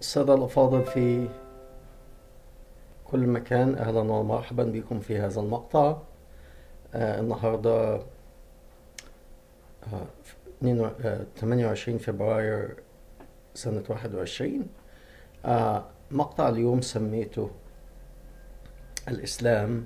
السادة الأفاضل في كل مكان أهلا ومرحبا بكم في هذا المقطع آه النهاردة آه 28 فبراير سنة 21 آه مقطع اليوم سميته الإسلام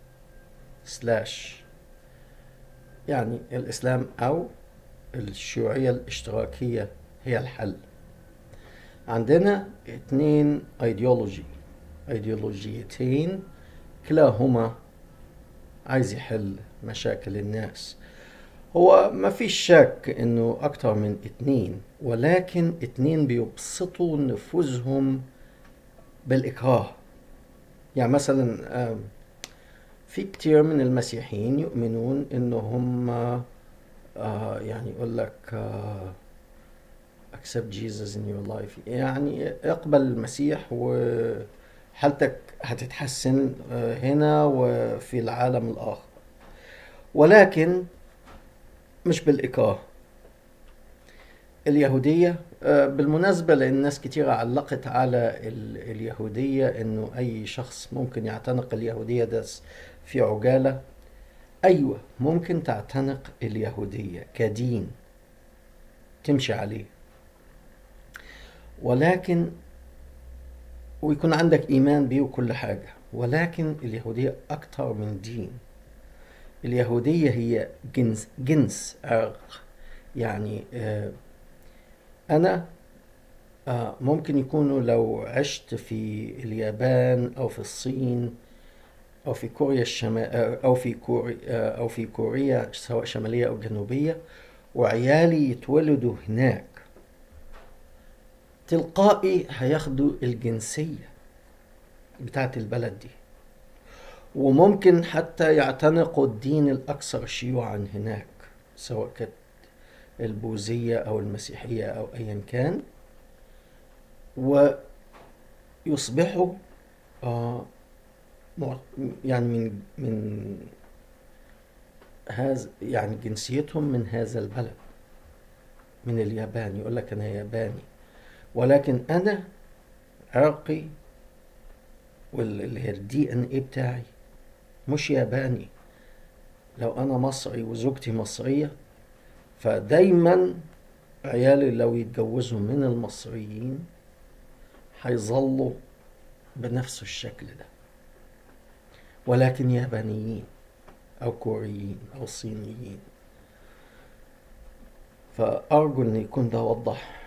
سلاش يعني الإسلام أو الشيوعية الاشتراكية هي الحل عندنا اتنين ايديولوجي ايديولوجيتين كلاهما عايز يحل مشاكل الناس هو ما فيش شك انه اكتر من اتنين ولكن اتنين بيبسطوا نفوذهم بالاكراه يعني مثلا في كتير من المسيحيين يؤمنون انه هم يعني يقول لك accept Jesus in your life يعني اقبل المسيح وحالتك هتتحسن هنا وفي العالم الآخر ولكن مش بالإكراه اليهودية بالمناسبة لأن ناس كتيرة علقت على اليهودية إنه أي شخص ممكن يعتنق اليهودية ده في عجالة أيوة ممكن تعتنق اليهودية كدين تمشي عليه ولكن ويكون عندك إيمان بيه وكل حاجة ولكن اليهودية أكتر من دين اليهودية هي جنس جنس عرق يعني آه أنا آه ممكن يكونوا لو عشت في اليابان أو في الصين أو في كوريا الشمال أو في كوريا أو في كوريا سواء شمالية أو جنوبية وعيالي يتولدوا هناك تلقائي هياخدوا الجنسية بتاعت البلد دي وممكن حتى يعتنقوا الدين الأكثر شيوعا هناك سواء كانت البوذية أو المسيحية أو أيا كان ويصبحوا آه يعني من من هذا يعني جنسيتهم من هذا البلد من اليابان يقول لك أنا ياباني ولكن انا عرقي واللي هي الدي ان ايه بتاعي مش ياباني لو انا مصري وزوجتي مصريه فدايما عيالي لو يتجوزوا من المصريين هيظلوا بنفس الشكل ده ولكن يابانيين او كوريين او صينيين فارجو ان يكون ده وضح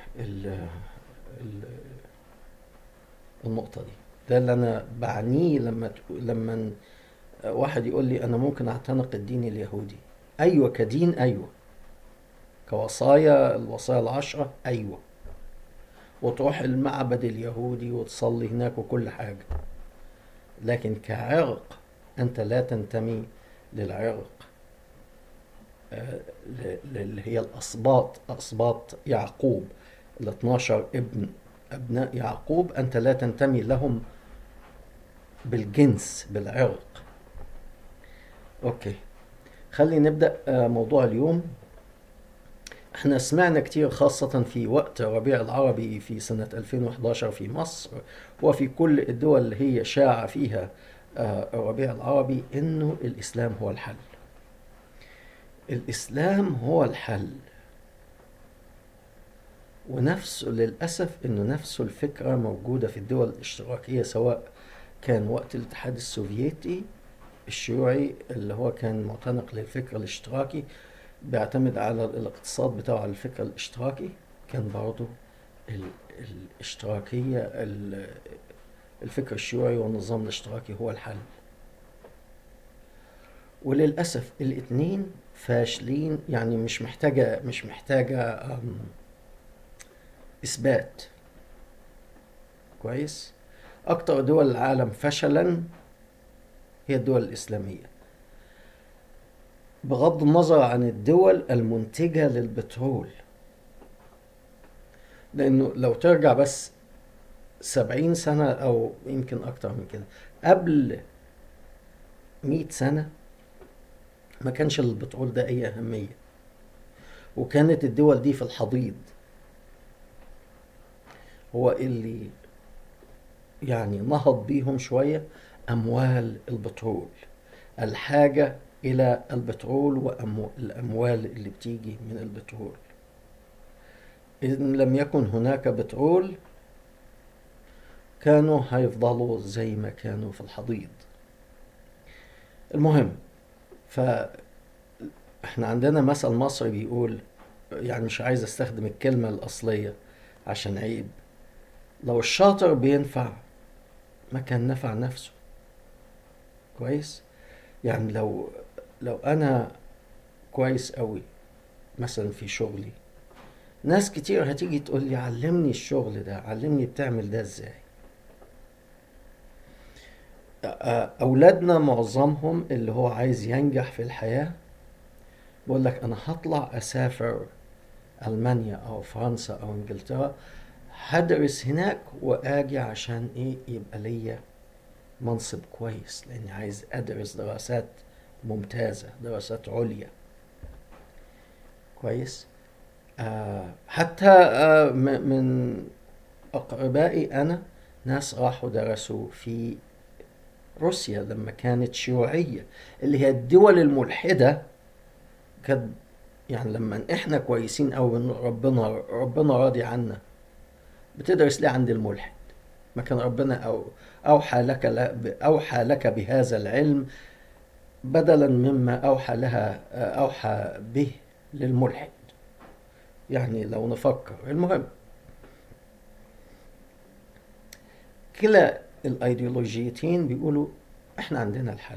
النقطة دي ده اللي أنا بعنيه لما لما واحد يقول لي أنا ممكن أعتنق الدين اليهودي أيوة كدين أيوة كوصايا الوصايا العشرة أيوة وتروح المعبد اليهودي وتصلي هناك وكل حاجة لكن كعرق أنت لا تنتمي للعرق اللي هي الأسباط أسباط يعقوب ال 12 ابن أبناء يعقوب أنت لا تنتمي لهم بالجنس بالعرق أوكي خلي نبدأ موضوع اليوم احنا سمعنا كتير خاصة في وقت ربيع العربي في سنة 2011 في مصر وفي كل الدول اللي هي شاع فيها الربيع العربي انه الاسلام هو الحل الاسلام هو الحل ونفسه للأسف إنه نفسه الفكرة موجودة في الدول الاشتراكية سواء كان وقت الاتحاد السوفيتي الشيوعي اللي هو كان معتنق للفكر الاشتراكي بيعتمد على الاقتصاد بتاعه على الفكر الاشتراكي كان برضه الاشتراكية الفكر الشيوعي والنظام الاشتراكي هو الحل وللأسف الاتنين فاشلين يعني مش محتاجة مش محتاجة إثبات كويس أكتر دول العالم فشلا هي الدول الإسلامية بغض النظر عن الدول المنتجة للبترول لأنه لو ترجع بس سبعين سنة أو يمكن أكتر من كده قبل مئة سنة ما كانش البترول ده أي أهمية وكانت الدول دي في الحضيض هو اللي يعني نهض بيهم شوية أموال البترول الحاجة إلى البترول والأموال اللي بتيجي من البترول إن لم يكن هناك بترول كانوا هيفضلوا زي ما كانوا في الحضيض المهم ف احنا عندنا مثل مصري بيقول يعني مش عايز استخدم الكلمة الأصلية عشان عيب لو الشاطر بينفع ما كان نفع نفسه كويس يعني لو لو انا كويس قوي مثلا في شغلي ناس كتير هتيجي تقول لي علمني الشغل ده علمني بتعمل ده ازاي اولادنا معظمهم اللي هو عايز ينجح في الحياه بقول لك انا هطلع اسافر المانيا او فرنسا او انجلترا هدرس هناك واجي عشان ايه يبقى ليا منصب كويس لاني عايز ادرس دراسات ممتازه دراسات عليا كويس آه حتى آه من اقربائي انا ناس راحوا درسوا في روسيا لما كانت شيوعيه اللي هي الدول الملحده كانت يعني لما احنا كويسين او ربنا ربنا راضي عنا بتدرس ليه عند الملحد ما كان ربنا أو أوحى لك أوحى لك بهذا العلم بدلا مما أوحى لها أوحى به للملحد يعني لو نفكر المهم كلا الايديولوجيتين بيقولوا احنا عندنا الحل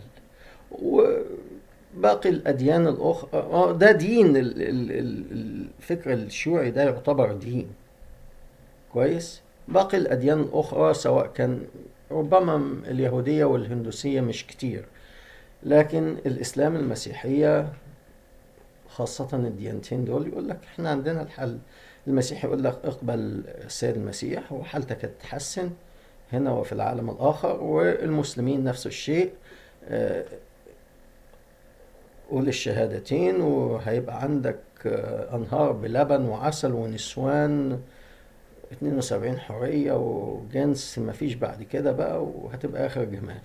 وباقي الاديان الاخرى ده دين الفكر الشيوعي ده يعتبر دين كويس باقي الأديان الأخرى سواء كان ربما اليهودية والهندوسية مش كتير لكن الإسلام المسيحية خاصة الديانتين دول يقول لك احنا عندنا الحل المسيح يقول لك اقبل السيد المسيح وحالتك تتحسن هنا وفي العالم الآخر والمسلمين نفس الشيء قول الشهادتين وهيبقى عندك أنهار بلبن وعسل ونسوان 72 حرية وجنس مفيش بعد كده بقى وهتبقى آخر جمال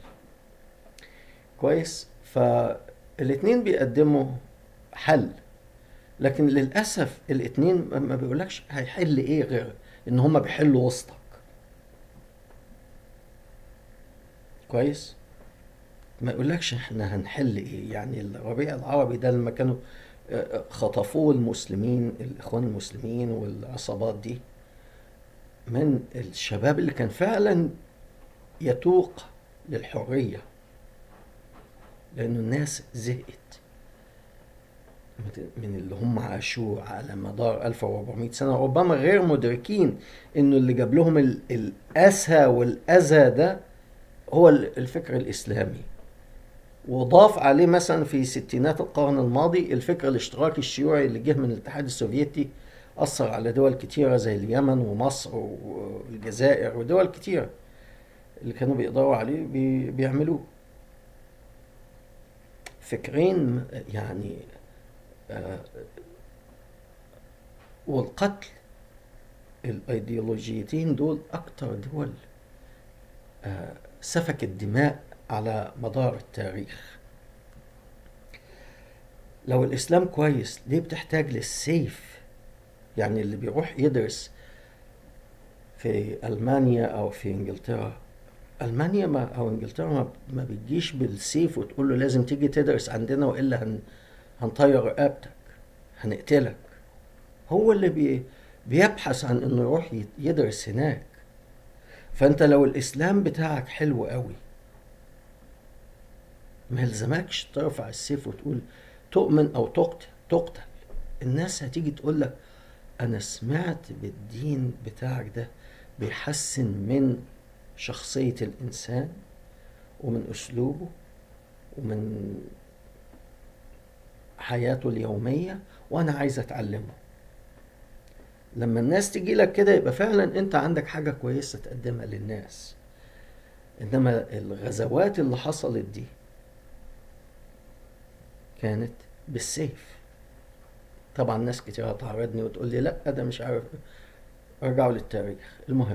كويس فالاتنين بيقدموا حل لكن للأسف الاتنين ما بيقولكش هيحل ايه غير ان هما بيحلوا وسطك كويس ما يقولكش احنا هنحل ايه يعني الربيع العربي ده لما كانوا خطفوه المسلمين الاخوان المسلمين والعصابات دي من الشباب اللي كان فعلا يتوق للحرية لأنه الناس زهقت من اللي هم عاشوه على مدار 1400 سنة ربما غير مدركين إنه اللي جاب لهم الأسى والأذى ده هو الفكر الإسلامي وضاف عليه مثلا في ستينات القرن الماضي الفكر الاشتراكي الشيوعي اللي جه من الاتحاد السوفيتي أثر على دول كتيرة زي اليمن ومصر والجزائر ودول كتيرة اللي كانوا بيقدروا عليه بي بيعملوه فكرين يعني آه والقتل الايديولوجيتين دول اكتر دول آه سفكت دماء على مدار التاريخ لو الاسلام كويس ليه بتحتاج للسيف يعني اللي بيروح يدرس في المانيا او في انجلترا المانيا ما او انجلترا ما, ما بتجيش بالسيف وتقول له لازم تيجي تدرس عندنا والا هن هنطير رقبتك هنقتلك هو اللي بي بيبحث عن انه يروح يدرس هناك فانت لو الاسلام بتاعك حلو قوي ما يلزمكش ترفع السيف وتقول تؤمن او تقتل تقتل الناس هتيجي تقول لك انا سمعت بالدين بتاعك ده بيحسن من شخصية الإنسان ومن أسلوبه ومن حياته اليومية وأنا عايز أتعلمه لما الناس تجي لك كده يبقى فعلا أنت عندك حاجة كويسة تقدمها للناس إنما الغزوات اللي حصلت دي كانت بالسيف طبعا ناس كتير هتعرضني وتقول لي لا ده مش عارف رجعوا للتاريخ المهم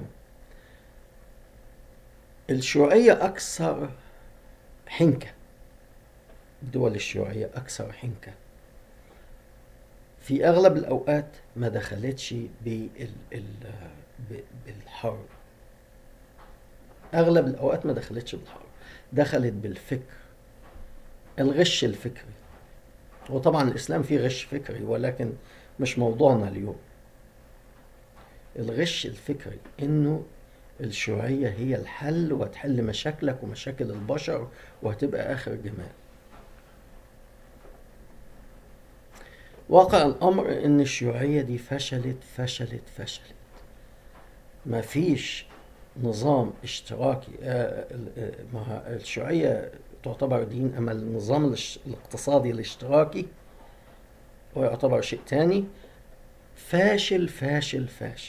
الشيوعية أكثر حنكة الدول الشيوعية أكثر حنكة في أغلب الأوقات ما دخلتش بال- ال- ب- بالحرب أغلب الأوقات ما دخلتش بالحرب دخلت بالفكر الغش الفكري وطبعا الإسلام فيه غش فكري ولكن مش موضوعنا اليوم الغش الفكري إنه الشيوعية هي الحل وهتحل مشاكلك ومشاكل البشر وهتبقى آخر جمال واقع الأمر إن الشيوعية دي فشلت فشلت فشلت ما فيش نظام اشتراكي آه، آه، ما الشيوعية تعتبر دين أما النظام الاش- الاقتصادي الاشتراكي هو يعتبر شيء تاني فاشل فاشل فاشل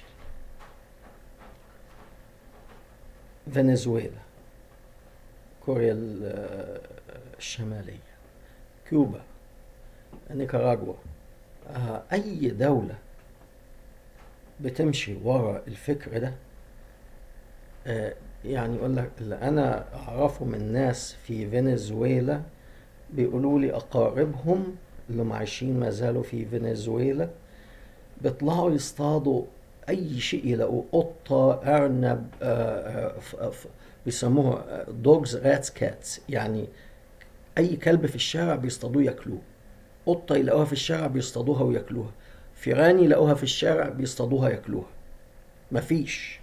فنزويلا كوريا ال- الشمالية كوبا نيكاراغوا آه، أي دولة بتمشي ورا الفكر ده آه، يعني يقول لك اللي أنا أعرفه من ناس في فنزويلا بيقولوا لي أقاربهم اللي هم عايشين ما زالوا في فنزويلا بيطلعوا يصطادوا أي شيء يلاقوه قطة أرنب آه، آه، ف- ف- بيسموها دوجز راتس كاتس يعني أي كلب في الشارع بيصطادوه ياكلوه قطة يلاقوها في الشارع بيصطادوها وياكلوها فيران يلاقوها في الشارع بيصطادوها ياكلوها مفيش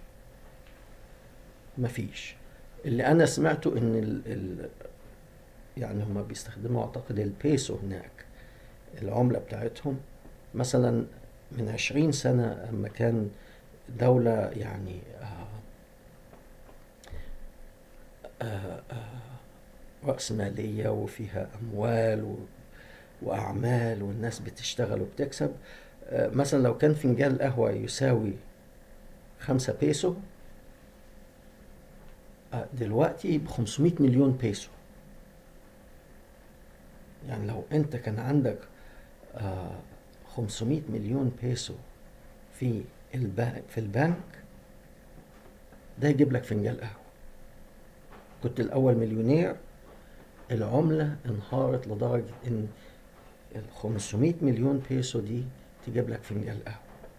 مفيش اللي انا سمعته ان ال ال يعني هما بيستخدموا اعتقد البيسو هناك العملة بتاعتهم مثلا من عشرين سنة اما كان دولة يعني آه آه آه رأسمالية وفيها أموال و وأعمال والناس بتشتغل وبتكسب آه، مثلا لو كان فنجان قهوة يساوي خمسة بيسو آه، دلوقتي ب 500 مليون بيسو يعني لو انت كان عندك آه، 500 مليون بيسو في البنك في البنك ده يجيب لك فنجان قهوة كنت الأول مليونير العملة انهارت لدرجة إن ال 500 مليون بيسو دي تجيب لك فنجان قهوة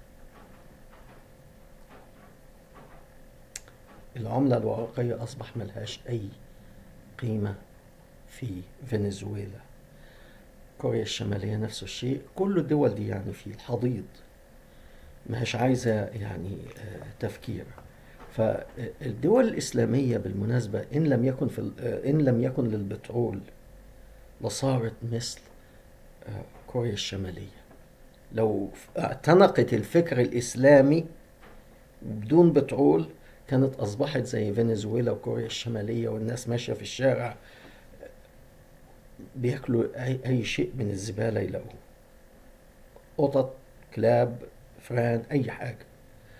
العملة الورقية أصبح ملهاش أي قيمة في فنزويلا كوريا الشمالية نفس الشيء كل الدول دي يعني في الحضيض مش عايزة يعني آه، تفكير فالدول الإسلامية بالمناسبة إن لم يكن في ال- آه، إن لم يكن للبترول لصارت مثل آه، كوريا الشمالية لو اعتنقت الفكر الإسلامي بدون بترول كانت أصبحت زي فنزويلا وكوريا الشمالية والناس ماشية في الشارع بياكلوا أي, أي شيء من الزبالة يلاقوه قطط كلاب فران أي حاجة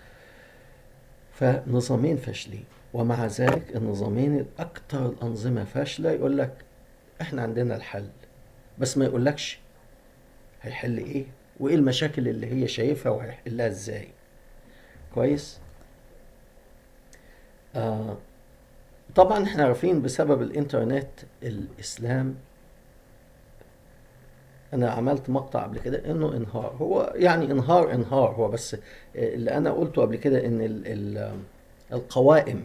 فنظامين فاشلين ومع ذلك النظامين الأكثر الأنظمة فاشلة يقول لك إحنا عندنا الحل بس ما يقولكش هيحل إيه وإيه المشاكل اللي هي شايفها وهيحلها إزاي كويس آه طبعا احنا عارفين بسبب الانترنت الاسلام انا عملت مقطع قبل كده انه انهار هو يعني انهار انهار هو بس اللي انا قلته قبل كده ان ال ال القوائم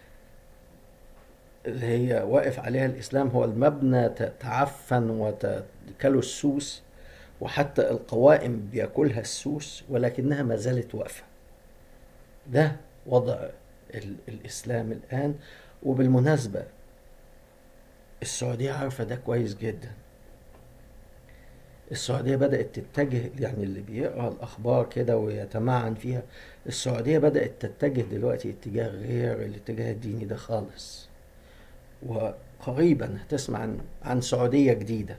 اللي هي واقف عليها الاسلام هو المبنى ت- تعفن وتكله السوس وحتى القوائم بياكلها السوس ولكنها ما زالت واقفه ده وضع ال- الإسلام الآن وبالمناسبة السعودية عارفة ده كويس جدا السعودية بدأت تتجه يعني اللي بيقرأ الأخبار كده ويتمعن فيها السعودية بدأت تتجه دلوقتي اتجاه غير الاتجاه الديني ده خالص وقريبا هتسمع عن عن سعودية جديدة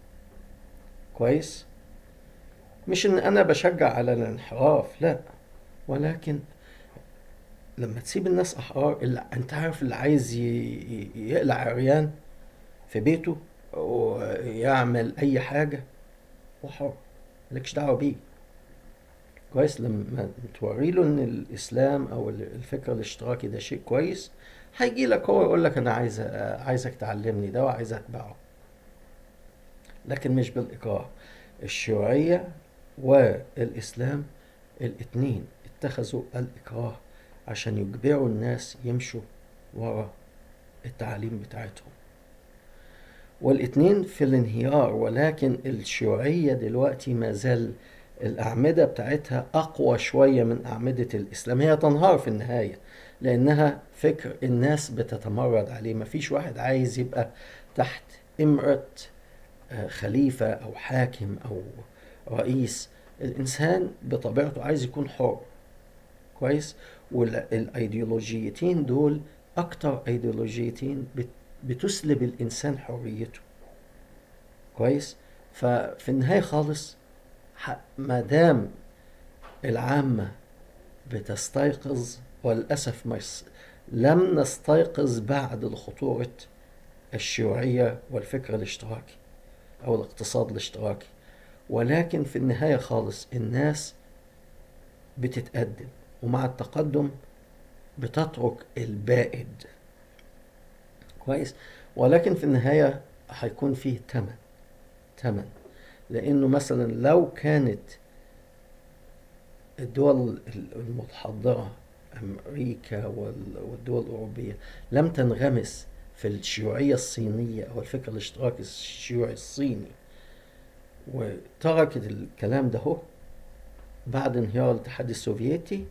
كويس مش ان انا بشجع على الانحراف لا ولكن لما تسيب الناس احرار اللي انت عارف اللي عايز ي- ي- يقلع عريان في بيته ويعمل اي حاجه هو حر مالكش دعوه بيه كويس لما توري له ان الاسلام او الفكر الاشتراكي ده شيء كويس هيجي لك هو يقول لك انا عايز عايزك تعلمني ده وعايز اتبعه لكن مش بالاكراه الشيوعيه والاسلام الاتنين اتخذوا الاكراه عشان يجبروا الناس يمشوا ورا التعاليم بتاعتهم والاتنين في الانهيار ولكن الشيوعية دلوقتي ما زال الأعمدة بتاعتها أقوى شوية من أعمدة الإسلام هي تنهار في النهاية لأنها فكر الناس بتتمرد عليه مفيش واحد عايز يبقى تحت إمرة خليفة أو حاكم أو رئيس الإنسان بطبيعته عايز يكون حر كويس والايديولوجيتين دول اكتر ايديولوجيتين بتسلب الانسان حريته كويس ففي النهايه خالص ما دام العامه بتستيقظ وللاسف ما لم نستيقظ بعد لخطوره الشيوعيه والفكر الاشتراكي او الاقتصاد الاشتراكي ولكن في النهايه خالص الناس بتتقدم ومع التقدم بتترك البائد كويس ولكن في النهاية هيكون فيه تمن تمن لأنه مثلا لو كانت الدول المتحضرة أمريكا والدول الأوروبية لم تنغمس في الشيوعية الصينية أو الفكر الاشتراكي الشيوعي الصيني وتركت الكلام ده هو بعد انهيار الاتحاد السوفيتي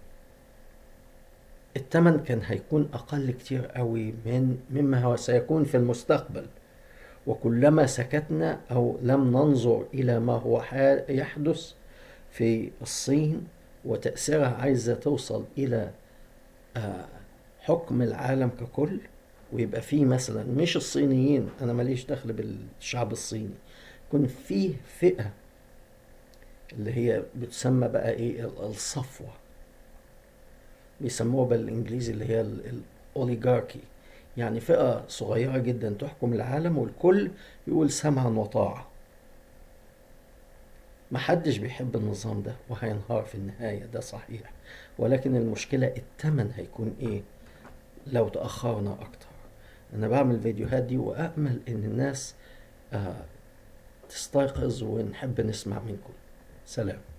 الثمن كان هيكون أقل كتير قوي من مما هو سيكون في المستقبل وكلما سكتنا أو لم ننظر إلى ما هو يحدث في الصين وتأثيرها عايزة توصل إلى حكم العالم ككل ويبقى فيه مثلا مش الصينيين أنا ماليش دخل بالشعب الصيني يكون فيه فئة اللي هي بتسمى بقى ايه الصفوة بيسموها بالانجليزي اللي هي الاوليغاركي يعني فئة صغيرة جدا تحكم العالم والكل يقول سمعا وطاعة محدش بيحب النظام ده وهينهار في النهاية ده صحيح ولكن المشكلة التمن هيكون ايه لو تأخرنا أكتر أنا بعمل الفيديوهات دي وأأمل إن الناس آه تستيقظ ونحب نسمع منكم سلام